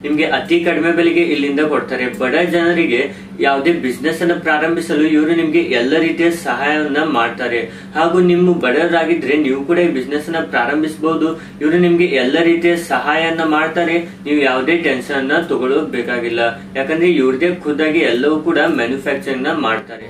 ನಿಮ್ಗೆ ಅತಿ ಕಡಿಮೆ ಬೆಲೆಗೆ ಇಲ್ಲಿಂದ ಕೊಡ್ತಾರೆ ಬಡ ಜನರಿಗೆ ಯಾವುದೇ ಬಿಸ್ನೆಸ್ ಅನ್ನು ಪ್ರಾರಂಭಿಸಲು ಇವರು ನಿಮ್ಗೆ ಎಲ್ಲ ರೀತಿಯ ಸಹಾಯವನ್ನ ಮಾಡ್ತಾರೆ ಹಾಗೂ ನಿಮ್ಮ ಬಡವರಾಗಿದ್ರೆ ನೀವು ಕೂಡ ಈ ಬಿಸ್ನೆಸ್ ಅನ್ನ ಪ್ರಾರಂಭಿಸಬಹುದು ಇವರು ನಿಮ್ಗೆ ಎಲ್ಲ ರೀತಿಯ ಸಹಾಯನ ಮಾಡ್ತಾರೆ ನೀವು ಯಾವುದೇ ಟೆನ್ಷನ್ ಅನ್ನ ತಗೊಳ್ಳೋಬೇಕಾಗಿಲ್ಲ ಯಾಕಂದ್ರೆ ಇವ್ರದೇ ಖುದ್ದಾಗಿ ಎಲ್ಲವೂ ಕೂಡ ಮ್ಯಾನುಫ್ಯಾಕ್ಚರಿಂಗ್ ನ ಮಾಡ್ತಾರೆ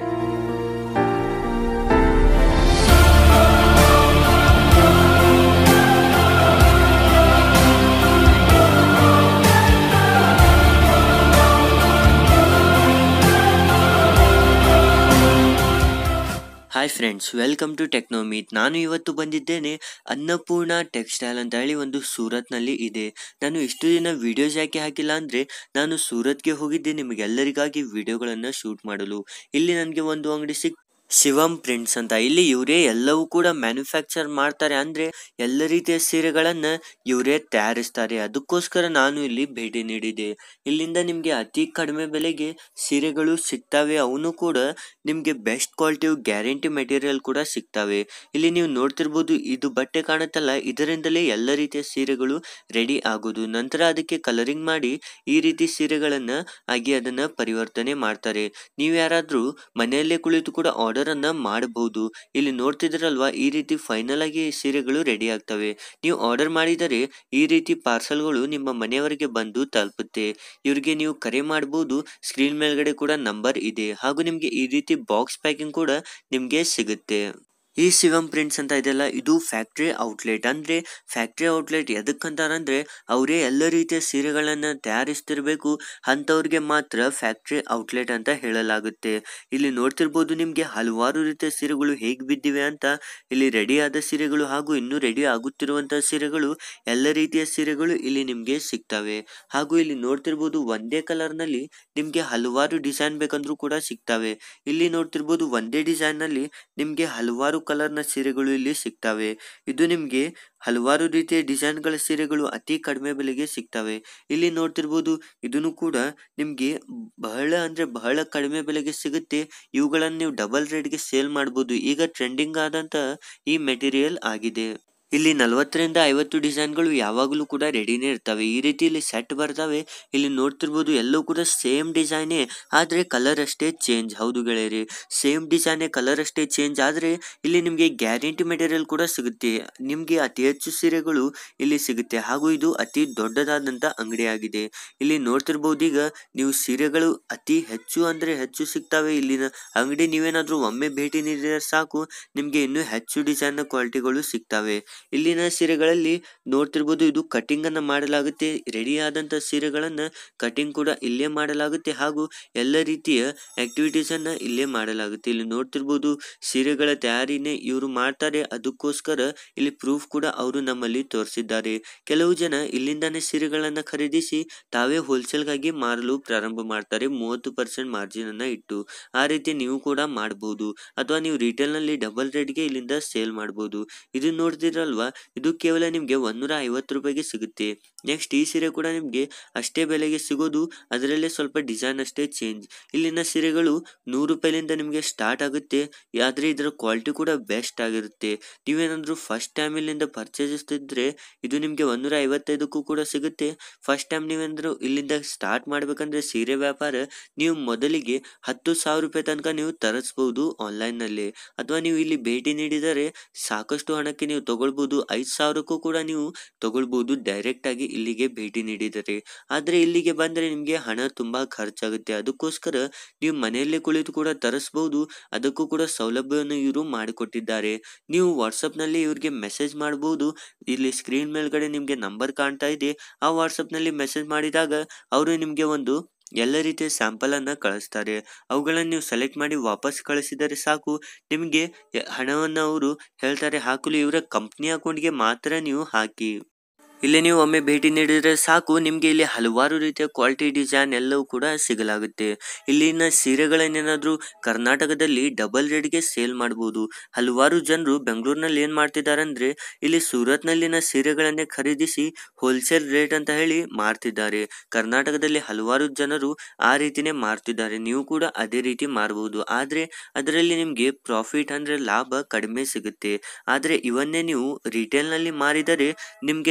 hi friends welcome to Technomeet ನಾನು ಇವತ್ತು ಬಂದಿದ್ದೇನೆ ಅನ್ನಪೂರ್ಣ ಟೆಕ್ಸ್ಟೈಲ್ ಅಂತ ಹೇಳಿ ಒಂದು ಸೂರತ್ನಲ್ಲಿ ಇದೆ ನಾನು ಇಷ್ಟು ದಿನ ವಿಡಿಯೋಸ್ ಯಾಕೆ ಹಾಕಿಲ್ಲ ಅಂದರೆ ನಾನು ಸೂರತ್ಗೆ ಹೋಗಿದ್ದೆ ನಿಮಗೆಲ್ಲರಿಗಾಗಿ ವಿಡಿಯೋಗಳನ್ನು ಶೂಟ್ ಮಾಡಲು ಇಲ್ಲಿ ನನಗೆ ಒಂದು ಅಂಗಡಿ ಸಿಕ್ ಶಿವಂ ಪ್ರಿಂಟ್ಸ್ ಅಂತ ಇಲ್ಲಿ ಇವರೇ ಎಲ್ಲವೂ ಕೂಡ ಮ್ಯಾನುಫ್ಯಾಕ್ಚರ್ ಮಾಡ್ತಾರೆ ಅಂದ್ರೆ ಎಲ್ಲ ರೀತಿಯ ಸೀರೆಗಳನ್ನ ಇವರೇ ತಯಾರಿಸ್ತಾರೆ ಅದಕ್ಕೋಸ್ಕರ ನಾನು ಇಲ್ಲಿ ಭೇಟಿ ನೀಡಿದೆ ಇಲ್ಲಿಂದ ನಿಮ್ಗೆ ಅತಿ ಕಡಿಮೆ ಬೆಲೆಗೆ ಸೀರೆಗಳು ಸಿಗ್ತವೆ ಅವನು ಕೂಡ ನಿಮ್ಗೆ ಬೆಸ್ಟ್ ಕ್ವಾಲಿಟಿ ಗ್ಯಾರಂಟಿ ಮೆಟೀರಿಯಲ್ ಕೂಡ ಸಿಗ್ತವೆ ಇಲ್ಲಿ ನೀವು ನೋಡ್ತಿರ್ಬೋದು ಇದು ಬಟ್ಟೆ ಕಾಣುತ್ತಲ್ಲ ಇದರಿಂದಲೇ ಎಲ್ಲ ರೀತಿಯ ಸೀರೆಗಳು ರೆಡಿ ಆಗೋದು ನಂತರ ಅದಕ್ಕೆ ಕಲರಿಂಗ್ ಮಾಡಿ ಈ ರೀತಿ ಸೀರೆಗಳನ್ನ ಆಗಿ ಅದನ್ನ ಪರಿವರ್ತನೆ ಮಾಡ್ತಾರೆ ನೀವು ಯಾರಾದ್ರೂ ಮನೆಯಲ್ಲೇ ಕುಳಿತು ಕೂಡ ಆರ್ಡರ್ ಅನ್ನ ಮಾಡಬಹುದು ಇಲ್ಲಿ ನೋಡ್ತಿದ್ರಲ್ವಾ ಈ ರೀತಿ ಫೈನಲ್ ಆಗಿ ಸೀರೆಗಳು ರೆಡಿ ಆಗ್ತವೆ ನೀವು ಆರ್ಡರ್ ಮಾಡಿದರೆ ಈ ರೀತಿ ಪಾರ್ಸಲ್ಗಳು ನಿಮ್ಮ ಮನೆಯವರೆಗೆ ಬಂದು ತಲುಪುತ್ತೆ ಇವರಿಗೆ ನೀವು ಕರೆ ಮಾಡಬಹುದು ಸ್ಕ್ರೀನ್ ಮೇಲ್ಗಡೆ ಕೂಡ ನಂಬರ್ ಇದೆ ಹಾಗೂ ನಿಮ್ಗೆ ಈ ರೀತಿ ಬಾಕ್ಸ್ ಪ್ಯಾಕಿಂಗ್ ಕೂಡ ನಿಮ್ಗೆ ಸಿಗುತ್ತೆ ಈ ಶಿವಂ ಪ್ರಿಂಟ್ಸ್ ಅಂತ ಇದೆಲ್ಲ ಇದು ಫ್ಯಾಕ್ಟ್ರಿ ಔಟ್ಲೆಟ್ ಅಂದ್ರೆ ಫ್ಯಾಕ್ಟ್ರಿ ಔಟ್ಲೆಟ್ ಎದಕ್ಕಂತಾರಂದ್ರೆ ಅವರೇ ಎಲ್ಲ ರೀತಿಯ ಸೀರೆಗಳನ್ನ ತಯಾರಿಸ್ತಿರ್ಬೇಕು ಅಂಥವ್ರಿಗೆ ಮಾತ್ರ ಫ್ಯಾಕ್ಟ್ರಿ ಔಟ್ಲೆಟ್ ಅಂತ ಹೇಳಲಾಗುತ್ತೆ ಇಲ್ಲಿ ನೋಡ್ತಿರ್ಬೋದು ನಿಮ್ಗೆ ಹಲವಾರು ರೀತಿಯ ಸೀರೆಗಳು ಹೇಗೆ ಬಿದ್ದಿವೆ ಅಂತ ಇಲ್ಲಿ ರೆಡಿ ಆದ ಸೀರೆಗಳು ಹಾಗೂ ಇನ್ನೂ ರೆಡಿ ಆಗುತ್ತಿರುವಂತಹ ಸೀರೆಗಳು ಎಲ್ಲ ರೀತಿಯ ಸೀರೆಗಳು ಇಲ್ಲಿ ನಿಮ್ಗೆ ಸಿಗ್ತವೆ ಹಾಗೂ ಇಲ್ಲಿ ನೋಡ್ತಿರ್ಬೋದು ಒಂದೇ ಕಲರ್ ನಲ್ಲಿ ನಿಮ್ಗೆ ಹಲವಾರು ಡಿಸೈನ್ ಬೇಕಂದ್ರೂ ಕೂಡ ಸಿಗ್ತವೆ ಇಲ್ಲಿ ನೋಡ್ತಿರ್ಬೋದು ಒಂದೇ ಡಿಸೈನ್ ನಲ್ಲಿ ನಿಮ್ಗೆ ಹಲವಾರು ಕಲರ್ನ ಸೀರೆಗಳು ಇಲ್ಲಿ ಸಿಗ್ತವೆ ಇದು ನಿಮ್ಗೆ ಹಲವಾರು ರೀತಿಯ ಡಿಸೈನ್ಗಳ ಸೀರೆಗಳು ಅತಿ ಕಡಿಮೆ ಬೆಲೆಗೆ ಸಿಗ್ತವೆ ಇಲ್ಲಿ ನೋಡ್ತಿರ್ಬೋದು ಇದನ್ನು ಕೂಡ ನಿಮ್ಗೆ ಬಹಳ ಅಂದ್ರೆ ಬಹಳ ಕಡಿಮೆ ಬೆಲೆಗೆ ಸಿಗುತ್ತೆ ಇವುಗಳನ್ನು ನೀವು ಡಬಲ್ ರೇಟ್ಗೆ ಸೇಲ್ ಮಾಡ್ಬೋದು ಈಗ ಟ್ರೆಂಡಿಂಗ್ ಆದಂತ ಈ ಮೆಟೀರಿಯಲ್ ಆಗಿದೆ ಇಲ್ಲಿ ನಲವತ್ತರಿಂದ ಐವತ್ತು ಡಿಸೈನ್ಗಳು ಯಾವಾಗಲೂ ಕೂಡ ರೆಡಿನೇ ಇರ್ತವೆ ಈ ರೀತಿ ಇಲ್ಲಿ ಸೆಟ್ ಬರ್ತವೆ ಇಲ್ಲಿ ನೋಡ್ತಿರ್ಬೋದು ಎಲ್ಲವೂ ಕೂಡ ಸೇಮ್ ಡಿಸೈನೇ ಆದರೆ ಕಲರ್ ಅಷ್ಟೇ ಚೇಂಜ್ ಹೌದು ಗೆಳೆಯರಿ ಸೇಮ್ ಡಿಸೈನೇ ಕಲರ್ ಅಷ್ಟೇ ಚೇಂಜ್ ಆದರೆ ಇಲ್ಲಿ ನಿಮಗೆ ಗ್ಯಾರಂಟಿ ಮೆಟೀರಿಯಲ್ ಕೂಡ ಸಿಗುತ್ತೆ ನಿಮಗೆ ಅತಿ ಹೆಚ್ಚು ಸೀರೆಗಳು ಇಲ್ಲಿ ಸಿಗುತ್ತೆ ಹಾಗೂ ಇದು ಅತಿ ದೊಡ್ಡದಾದಂಥ ಅಂಗಡಿಯಾಗಿದೆ ಇಲ್ಲಿ ನೋಡ್ತಿರ್ಬೋದು ಈಗ ನೀವು ಸೀರೆಗಳು ಅತಿ ಹೆಚ್ಚು ಅಂದರೆ ಹೆಚ್ಚು ಸಿಗ್ತವೆ ಇಲ್ಲಿನ ಅಂಗಡಿ ನೀವೇನಾದರೂ ಒಮ್ಮೆ ಭೇಟಿ ನೀಡಿದರೆ ಸಾಕು ನಿಮಗೆ ಇನ್ನೂ ಹೆಚ್ಚು ಡಿಸೈನ್ನ ಕ್ವಾಲಿಟಿಗಳು ಸಿಗ್ತವೆ ಇಲ್ಲಿನ ಸೀರೆಗಳಲ್ಲಿ ನೋಡ್ತಿರ್ಬೋದು ಇದು ಕಟಿಂಗ್ ಅನ್ನ ಮಾಡಲಾಗುತ್ತೆ ರೆಡಿ ಆದಂತ ಸೀರೆಗಳನ್ನ ಕಟಿಂಗ್ ಕೂಡ ಇಲ್ಲೇ ಮಾಡಲಾಗುತ್ತೆ ಹಾಗೂ ಎಲ್ಲ ರೀತಿಯ ಆಕ್ಟಿವಿಟೀಸ್ ಅನ್ನ ಇಲ್ಲೇ ಮಾಡಲಾಗುತ್ತೆ ಇಲ್ಲಿ ನೋಡ್ತಿರ್ಬೋದು ಸೀರೆಗಳ ತಯಾರಿನೇ ಇವರು ಮಾಡ್ತಾರೆ ಅದಕ್ಕೋಸ್ಕರ ಇಲ್ಲಿ ಪ್ರೂಫ್ ಕೂಡ ಅವರು ನಮ್ಮಲ್ಲಿ ತೋರಿಸಿದ್ದಾರೆ ಕೆಲವು ಜನ ಇಲ್ಲಿಂದಾನೇ ಸೀರೆಗಳನ್ನ ಖರೀದಿಸಿ ತಾವೇ ಹೋಲ್ಸೇಲ್ಗಾಗಿ ಮಾರಲು ಪ್ರಾರಂಭ ಮಾಡ್ತಾರೆ ಮೂವತ್ತು ಪರ್ಸೆಂಟ್ ಮಾರ್ಜಿನ್ ಅನ್ನ ಇಟ್ಟು ಆ ರೀತಿ ನೀವು ಕೂಡ ಮಾಡಬಹುದು ಅಥವಾ ನೀವು ರಿಟೇಲ್ ನಲ್ಲಿ ಡಬಲ್ ರೇಟ್ಗೆ ಇಲ್ಲಿಂದ ಸೇಲ್ ಮಾಡಬಹುದು ಇದು ನೋಡ್ತಿರಲ್ವಾ ಇದು ಕೇವಲ ನಿಮ್ಗೆ ಒಂದೂರ ಐವತ್ತು ರೂಪಾಯಿಗೆ ಸಿಗುತ್ತೆ ನೆಕ್ಸ್ಟ್ ಈ ಸೀರೆ ಕೂಡ ನಿಮ್ಗೆ ಅಷ್ಟೇ ಬೆಲೆಗೆ ಸಿಗೋದು ಅದರಲ್ಲೇ ಸ್ವಲ್ಪ ಡಿಸೈನ್ ಅಷ್ಟೇ ಚೇಂಜ್ ಇಲ್ಲಿನ ಸೀರೆಗಳು ನೂರು ರೂಪಾಯಿಲಿಂದ ನಿಮಗೆ ಸ್ಟಾರ್ಟ್ ಆಗುತ್ತೆ ಆದ್ರೆ ಇದರ ಕ್ವಾಲಿಟಿ ಕೂಡ ಬೆಸ್ಟ್ ಆಗಿರುತ್ತೆ ನೀವೇನಾದ್ರೂ ಫಸ್ಟ್ ಟೈಮ್ ಇಲ್ಲಿಂದ ಪರ್ಚೇಸಿಸ್ತಿದ್ರೆ ಇದು ನಿಮ್ಗೆ ಒಂದೂರ ಐವತ್ತೈದಕ್ಕೂ ಕೂಡ ಸಿಗುತ್ತೆ ಫಸ್ಟ್ ಟೈಮ್ ನೀವೇನಾದ್ರೂ ಇಲ್ಲಿಂದ ಸ್ಟಾರ್ಟ್ ಮಾಡ್ಬೇಕಂದ್ರೆ ಸೀರೆ ವ್ಯಾಪಾರ ನೀವು ಮೊದಲಿಗೆ ಹತ್ತು ಸಾವಿರ ರೂಪಾಯಿ ತನಕ ನೀವು ತರಿಸ್ಬಹುದು ಆನ್ಲೈನ್ ನಲ್ಲಿ ಅಥವಾ ನೀವು ಇಲ್ಲಿ ಭೇಟಿ ನೀಡಿದರೆ ಸಾಕಷ್ಟು ಹಣಕ್ಕೆ ನೀವು ತಗೊಳ್ಬಹುದು ಐದು ಸಾವಿರಕ್ಕೂ ಕೂಡ ನೀವು ತಗೊಳ್ಬಹುದು ಡೈರೆಕ್ಟ್ ಆಗಿ ಇಲ್ಲಿಗೆ ಭೇಟಿ ನೀಡಿದರೆ ಆದ್ರೆ ಇಲ್ಲಿಗೆ ಬಂದ್ರೆ ನಿಮ್ಗೆ ಹಣ ತುಂಬಾ ಖರ್ಚಾಗುತ್ತೆ ಅದಕ್ಕೋಸ್ಕರ ನೀವು ಮನೆಯಲ್ಲೇ ಕುಳಿತು ಕೂಡ ತರಿಸಬಹುದು ಅದಕ್ಕೂ ಕೂಡ ಸೌಲಭ್ಯವನ್ನು ಇವರು ಮಾಡಿಕೊಟ್ಟಿದ್ದಾರೆ ನೀವು ವಾಟ್ಸಪ್ ನಲ್ಲಿ ಇವ್ರಿಗೆ ಮೆಸೇಜ್ ಮಾಡಬಹುದು ಇಲ್ಲಿ ಸ್ಕ್ರೀನ್ ಮೇಲ್ಗಡೆ ನಿಮ್ಗೆ ನಂಬರ್ ಕಾಣ್ತಾ ಇದೆ ಆ ವಾಟ್ಸಪ್ ನಲ್ಲಿ ಮೆಸೇಜ್ ಮಾಡಿದಾಗ ಅವರು ನಿಮ್ಗೆ ಒಂದು ಎಲ್ಲ ರೀತಿಯ ಸ್ಯಾಂಪಲ್ ಅನ್ನ ಕಳಿಸ್ತಾರೆ ಅವುಗಳನ್ನು ನೀವು ಸೆಲೆಕ್ಟ್ ಮಾಡಿ ವಾಪಸ್ ಕಳಿಸಿದರೆ ಸಾಕು ನಿಮಗೆ ಹಣವನ್ನು ಅವರು ಹೇಳ್ತಾರೆ ಹಾಕಲು ಇವರ ಕಂಪ್ನಿ ಅಕೌಂಟ್ಗೆ ಮಾತ್ರ ನೀವು ಹಾಕಿ ಇಲ್ಲಿ ನೀವು ಒಮ್ಮೆ ಭೇಟಿ ನೀಡಿದರೆ ಸಾಕು ನಿಮಗೆ ಇಲ್ಲಿ ಹಲವಾರು ರೀತಿಯ ಕ್ವಾಲಿಟಿ ಡಿಸೈನ್ ಎಲ್ಲವೂ ಕೂಡ ಸಿಗಲಾಗುತ್ತೆ ಇಲ್ಲಿನ ಸೀರೆಗಳನ್ನೇನಾದ್ರೂ ಕರ್ನಾಟಕದಲ್ಲಿ ಡಬಲ್ ರೇಟ್ಗೆ ಸೇಲ್ ಮಾಡಬಹುದು ಹಲವಾರು ಜನರು ಬೆಂಗಳೂರಿನಲ್ಲಿ ಏನ್ ಮಾಡ್ತಿದ್ದಾರೆ ಅಂದ್ರೆ ಇಲ್ಲಿ ಸೂರತ್ನಲ್ಲಿನ ಸೀರೆಗಳನ್ನೇ ಖರೀದಿಸಿ ಹೋಲ್ಸೇಲ್ ರೇಟ್ ಅಂತ ಹೇಳಿ ಮಾರ್ತಿದ್ದಾರೆ ಕರ್ನಾಟಕದಲ್ಲಿ ಹಲವಾರು ಜನರು ಆ ರೀತಿನೇ ಮಾರ್ತಿದ್ದಾರೆ ನೀವು ಕೂಡ ಅದೇ ರೀತಿ ಮಾರಬಹುದು ಆದ್ರೆ ಅದರಲ್ಲಿ ನಿಮ್ಗೆ ಪ್ರಾಫಿಟ್ ಅಂದ್ರೆ ಲಾಭ ಕಡಿಮೆ ಸಿಗುತ್ತೆ ಆದ್ರೆ ಇವನ್ನೇ ನೀವು ರಿಟೇಲ್ ನಲ್ಲಿ ಮಾರಿದರೆ ನಿಮ್ಗೆ ಲಾಭ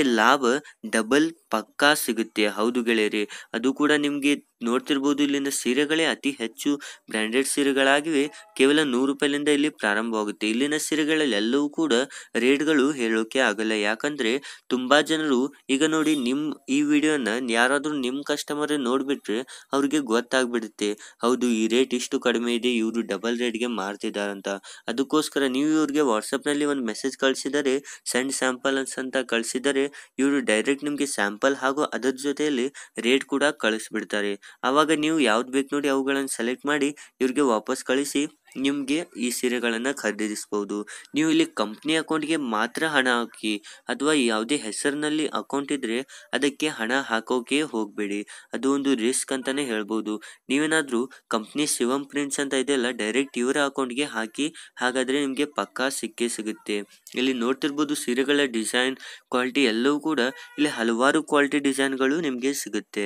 ಲಾಭ ಡಬಲ್ ಪಕ್ಕಾ ಸಿಗುತ್ತೆ ಹೌದು ಗೆಳೆಯರಿ ಅದು ಕೂಡ ನಿಮಗೆ ನೋಡ್ತಿರ್ಬೋದು ಇಲ್ಲಿನ ಸೀರೆಗಳೇ ಅತಿ ಹೆಚ್ಚು ಬ್ರ್ಯಾಂಡೆಡ್ ಸೀರೆಗಳಾಗಿವೆ ಕೇವಲ ನೂರು ರೂಪಾಯಿಲಿಂದ ಇಲ್ಲಿ ಪ್ರಾರಂಭವಾಗುತ್ತೆ ಇಲ್ಲಿನ ಸೀರೆಗಳಲ್ಲಿ ಎಲ್ಲವೂ ಕೂಡ ರೇಟ್ಗಳು ಹೇಳೋಕೆ ಆಗಲ್ಲ ಯಾಕಂದ್ರೆ ತುಂಬಾ ಜನರು ಈಗ ನೋಡಿ ನಿಮ್ ಈ ವಿಡಿಯೋನ ಯಾರಾದ್ರೂ ನಿಮ್ ಕಸ್ಟಮರ್ ನೋಡ್ಬಿಟ್ರೆ ಅವ್ರಿಗೆ ಗೊತ್ತಾಗ್ಬಿಡುತ್ತೆ ಹೌದು ಈ ರೇಟ್ ಇಷ್ಟು ಕಡಿಮೆ ಇದೆ ಇವರು ಡಬಲ್ ರೇಟ್ಗೆ ಮಾರ್ತಿದಾರಂತ ಅದಕ್ಕೋಸ್ಕರ ನೀವು ಇವ್ರಿಗೆ ವಾಟ್ಸಪ್ನಲ್ಲಿ ಒಂದು ಮೆಸೇಜ್ ಕಳಿಸಿದರೆ ಸೆಂಡ್ ಸ್ಯಾಂಪಲ್ ಅಂತ ಕಳಿಸಿದರೆ ಇವರು ಡೈರೆಕ್ಟ್ ನಿಮಗೆ ಸ್ಯಾಂಪಲ್ ಹಾಗೂ ಅದರ ಜೊತೆಯಲ್ಲಿ ರೇಟ್ ಕೂಡ ಕಳಿಸ್ಬಿಡ್ತಾರೆ ಆವಾಗ ನೀವು ಯಾವ್ದು ಬೇಕು ನೋಡಿ ಅವುಗಳನ್ನು ಸೆಲೆಕ್ಟ್ ಮಾಡಿ ಇವ್ರಿಗೆ ವಾಪಸ್ ಕಳಿಸಿ ನಿಮಗೆ ಈ ಸೀರೆಗಳನ್ನು ಖರೀದಿಸಬಹುದು ನೀವು ಇಲ್ಲಿ ಕಂಪ್ನಿ ಅಕೌಂಟ್ಗೆ ಮಾತ್ರ ಹಣ ಹಾಕಿ ಅಥವಾ ಯಾವುದೇ ಹೆಸರಿನಲ್ಲಿ ಅಕೌಂಟ್ ಇದ್ರೆ ಅದಕ್ಕೆ ಹಣ ಹಾಕೋಕೆ ಹೋಗಬೇಡಿ ಅದು ಒಂದು ರಿಸ್ಕ್ ಅಂತಾನೆ ಹೇಳ್ಬೋದು ನೀವೇನಾದರೂ ಕಂಪ್ನಿ ಶಿವಮ್ ಪ್ರಿಂಟ್ಸ್ ಅಂತ ಇದೆಯಲ್ಲ ಡೈರೆಕ್ಟ್ ಇವರ ಅಕೌಂಟ್ಗೆ ಹಾಕಿ ಹಾಗಾದರೆ ನಿಮಗೆ ಪಕ್ಕಾ ಸಿಕ್ಕೇ ಸಿಗುತ್ತೆ ಇಲ್ಲಿ ನೋಡ್ತಿರ್ಬೋದು ಸೀರೆಗಳ ಡಿಸೈನ್ ಕ್ವಾಲಿಟಿ ಎಲ್ಲವೂ ಕೂಡ ಇಲ್ಲಿ ಹಲವಾರು ಕ್ವಾಲಿಟಿ ಡಿಸೈನ್ಗಳು ನಿಮಗೆ ಸಿಗುತ್ತೆ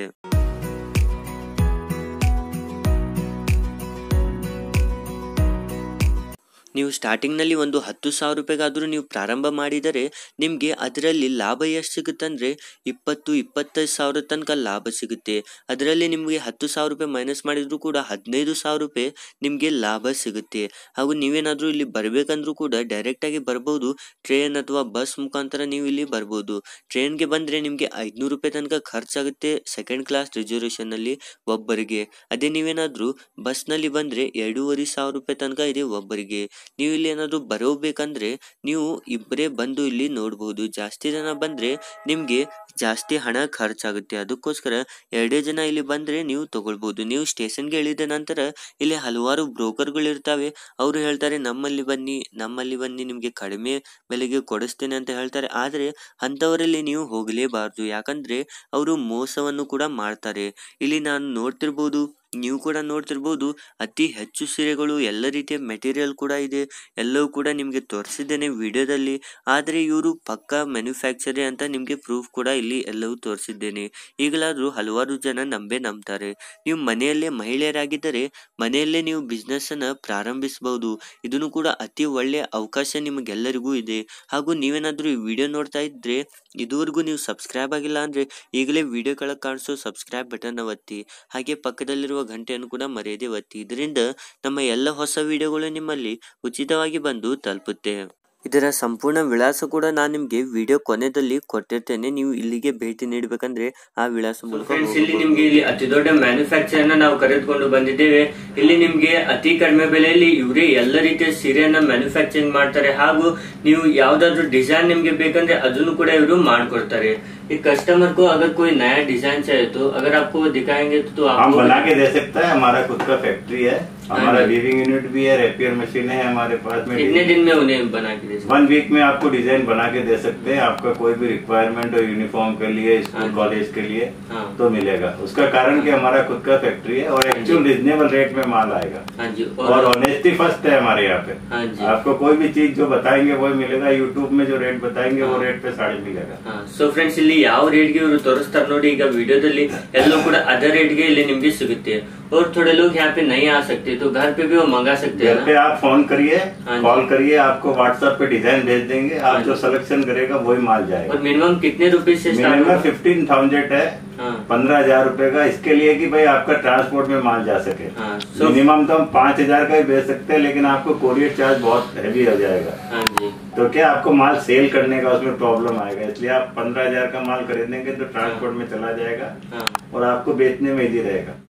ನೀವು ಸ್ಟಾರ್ಟಿಂಗ್ನಲ್ಲಿ ಒಂದು ಹತ್ತು ಸಾವಿರ ರೂಪಾಯಿಗಾದರೂ ನೀವು ಪ್ರಾರಂಭ ಮಾಡಿದರೆ ನಿಮಗೆ ಅದರಲ್ಲಿ ಲಾಭ ಎಷ್ಟು ಸಿಗುತ್ತಂದರೆ ಇಪ್ಪತ್ತು ಇಪ್ಪತ್ತೈದು ಸಾವಿರ ತನಕ ಲಾಭ ಸಿಗುತ್ತೆ ಅದರಲ್ಲಿ ನಿಮಗೆ ಹತ್ತು ಸಾವಿರ ರೂಪಾಯಿ ಮೈನಸ್ ಮಾಡಿದರೂ ಕೂಡ ಹದಿನೈದು ಸಾವಿರ ರೂಪಾಯಿ ನಿಮಗೆ ಲಾಭ ಸಿಗುತ್ತೆ ಹಾಗೂ ನೀವೇನಾದರೂ ಇಲ್ಲಿ ಬರಬೇಕಂದ್ರೂ ಕೂಡ ಡೈರೆಕ್ಟಾಗಿ ಬರ್ಬೋದು ಟ್ರೈನ್ ಅಥವಾ ಬಸ್ ಮುಖಾಂತರ ನೀವು ಇಲ್ಲಿ ಬರ್ಬೋದು ಟ್ರೈನ್ಗೆ ಬಂದರೆ ನಿಮಗೆ ಐದುನೂರು ರೂಪಾಯಿ ತನಕ ಖರ್ಚಾಗುತ್ತೆ ಸೆಕೆಂಡ್ ಕ್ಲಾಸ್ ರಿಸರ್ವೇಷನ್ನಲ್ಲಿ ಒಬ್ಬರಿಗೆ ಅದೇ ನೀವೇನಾದರೂ ಬಸ್ನಲ್ಲಿ ಬಂದರೆ ಎರಡೂವರೆ ಸಾವಿರ ರೂಪಾಯಿ ತನಕ ಇದೆ ಒಬ್ಬರಿಗೆ ನೀವು ಇಲ್ಲಿ ಏನಾದರೂ ಬರೋಬೇಕಂದ್ರೆ ನೀವು ಇಬ್ಬರೇ ಬಂದು ಇಲ್ಲಿ ನೋಡ್ಬೋದು ಜಾಸ್ತಿ ಜನ ಬಂದರೆ ನಿಮಗೆ ಜಾಸ್ತಿ ಹಣ ಖರ್ಚಾಗುತ್ತೆ ಅದಕ್ಕೋಸ್ಕರ ಎರಡೇ ಜನ ಇಲ್ಲಿ ಬಂದರೆ ನೀವು ತಗೊಳ್ಬೋದು ನೀವು ಸ್ಟೇಷನ್ಗೆ ಇಳಿದ ನಂತರ ಇಲ್ಲಿ ಹಲವಾರು ಬ್ರೋಕರ್ಗಳು ಇರ್ತವೆ ಅವರು ಹೇಳ್ತಾರೆ ನಮ್ಮಲ್ಲಿ ಬನ್ನಿ ನಮ್ಮಲ್ಲಿ ಬನ್ನಿ ನಿಮಗೆ ಕಡಿಮೆ ಬೆಲೆಗೆ ಕೊಡಿಸ್ತೇನೆ ಅಂತ ಹೇಳ್ತಾರೆ ಆದರೆ ಅಂಥವರಲ್ಲಿ ನೀವು ಹೋಗಲೇಬಾರ್ದು ಯಾಕಂದರೆ ಅವರು ಮೋಸವನ್ನು ಕೂಡ ಮಾಡ್ತಾರೆ ಇಲ್ಲಿ ನಾನು ನೋಡ್ತಿರ್ಬೋದು ನೀವು ಕೂಡ ನೋಡ್ತಿರ್ಬೋದು ಅತಿ ಹೆಚ್ಚು ಸೀರೆಗಳು ಎಲ್ಲ ರೀತಿಯ ಮೆಟೀರಿಯಲ್ ಕೂಡ ಇದೆ ಎಲ್ಲವೂ ಕೂಡ ನಿಮಗೆ ತೋರಿಸಿದ್ದೇನೆ ವಿಡಿಯೋದಲ್ಲಿ ಆದರೆ ಇವರು ಪಕ್ಕಾ ಮ್ಯಾನುಫ್ಯಾಕ್ಚರೇ ಅಂತ ನಿಮಗೆ ಪ್ರೂಫ್ ಕೂಡ ಇಲ್ಲಿ ಎಲ್ಲವೂ ತೋರಿಸಿದ್ದೇನೆ ಈಗಲಾದರೂ ಹಲವಾರು ಜನ ನಂಬೇ ನಂಬ್ತಾರೆ ನೀವು ಮನೆಯಲ್ಲೇ ಮಹಿಳೆಯರಾಗಿದ್ದರೆ ಮನೆಯಲ್ಲೇ ನೀವು ಬಿಸ್ನೆಸ್ಸನ್ನು ಪ್ರಾರಂಭಿಸಬಹುದು ಇದನ್ನು ಕೂಡ ಅತಿ ಒಳ್ಳೆಯ ಅವಕಾಶ ನಿಮಗೆಲ್ಲರಿಗೂ ಇದೆ ಹಾಗೂ ನೀವೇನಾದರೂ ಈ ವಿಡಿಯೋ ನೋಡ್ತಾ ಇದ್ದರೆ ಇದುವರೆಗೂ ನೀವು ಸಬ್ಸ್ಕ್ರೈಬ್ ಆಗಿಲ್ಲ ಅಂದರೆ ಈಗಲೇ ವಿಡಿಯೋ ಕೆಳಗೆ ಕಾಣಿಸೋ ಸಬ್ಸ್ಕ್ರೈಬ್ ಬಟನ್ ಒತ್ತಿ ಹಾಗೆ ಪಕ್ಕದಲ್ಲಿರುವ ಗಂಟೆಯನ್ನು ಕೂಡ ಮರೆಯದೆ ಒತ್ತಿ ಇದರಿಂದ ನಮ್ಮ ಎಲ್ಲ ಹೊಸ ವಿಡಿಯೋಗಳು ನಿಮ್ಮಲ್ಲಿ ಉಚಿತವಾಗಿ ಬಂದು ತಲುಪುತ್ತೆ ಇದರ ಸಂಪೂರ್ಣ ವಿಳಾಸ ಕೂಡ ನಾನು ನಿಮಗೆ ವಿಡಿಯೋ ಕೊನೆಯಲ್ಲಿ ಕೊಟ್ಟಿರ್ತೇನೆ ನೀವು ಇಲ್ಲಿಗೆ ಭೇಟಿ ನೀಡಬೇಕಂದ್ರೆ ಆ ವಿಳಾಸ ಮೂಲಕ ಇಲ್ಲಿ ನಿಮ್ಗೆ ಇಲ್ಲಿ ಅತಿ ದೊಡ್ಡ ಮ್ಯಾನುಫ್ಯಾಕ್ಚರ್ ನಾವು ಕರೆದುಕೊಂಡು ಬಂದಿದ್ದೇವೆ ಇಲ್ಲಿ ನಿಮ್ಗೆ ಅತಿ ಕಡಿಮೆ ಬೆಲೆಯಲ್ಲಿ ಇವರೇ ಎಲ್ಲ ರೀತಿಯ ಸೀರೆಯನ್ನ ಮ್ಯಾನುಫ್ಯಾಕ್ಚರಿಂಗ್ ಮಾಡ್ತಾರೆ ಹಾಗೂ ನೀವು ಯಾವ್ದಾದ್ರು ಡಿಸೈನ್ ನಿಮ್ಗೆ ಬೇಕಂದ್ರೆ ಅದನ್ನು ಕೂಡ ಇವರು ಮಾಡ್ಕೊಡ್ತಾರೆ ಈ कस्टमर को अगर कोई नया डिजाइन चाहिए तो अगर आपको दिखाएंगे तो हम आपको बना के दे सकते हैं हमारा खुद का फैक्ट्री है हमारा हाँ जी। वीविंग यूनिट भी है रेपियर मशीन है हमारे पास में कितने दिन में उन्हें बना के दे सकते वन वीक में आपको डिजाइन बना के दे सकते हैं आपका कोई भी रिक्वायरमेंट हो यूनिफॉर्म के लिए हाँ स्कूल जी। कॉलेज के लिए हाँ तो मिलेगा उसका कारण कि हमारा खुद का फैक्ट्री है और एक्चुअल रिजनेबल रेट में माल आएगा हाँ जी और और ऑनेस्टी फर्स्ट है हमारे यहाँ पे हाँ जी आपको कोई भी चीज जो बताएंगे वही मिलेगा यूट्यूब में जो रेट बताएंगे वो हाँ। रेट पे साड़ी मिलेगा ಸೊ ಫ್ರೆಂಡ್ಸ್ ಇಲ್ಲಿ ಯಾವ ರೇಟ್ಗೆ ಇವರು ತೋರಿಸ್ತಾರೆ ನೋಡಿ ಈಗ ವಿಡಿಯೋದಲ್ಲಿ ಎಲ್ಲೂ ಕೂಡ ಅದೇ ರೇಟ್ಗೆ ಇಲ್ಲಿ ನಿಮ್ಗೆ ಸಿಗುತ್ತೆ और थोड़े लोग यहाँ पे नहीं आ सकते तो घर पे भी वो मंगा सकते हैं घर पे ना आप फोन करिए हाँ जी। कॉल करिए आपको व्हाट्सएप पे डिजाइन भेज देंगे हाँ आप जो जी। सिलेक्शन करेगा वही माल जाएगा और मिनिमम कितने रुपए से स्टार्ट मिनिमम होगा फिफ्टीन थाउजेंड है हाँ पंद्रह हजार रूपए का इसके लिए कि भाई आपका ट्रांसपोर्ट में माल जा सके हाँ सो मिनिमम तो हम पाँच हजार का ही भेज सकते हैं लेकिन आपको कोरियर चार्ज बहुत हैवी हो जाएगा हाँ जी तो क्या आपको माल सेल करने का उसमें प्रॉब्लम आएगा इसलिए आप पंद्रह हजार का माल खरीदेंगे तो ट्रांसपोर्ट में चला जाएगा हाँ और आपको बेचने में इजी रहेगा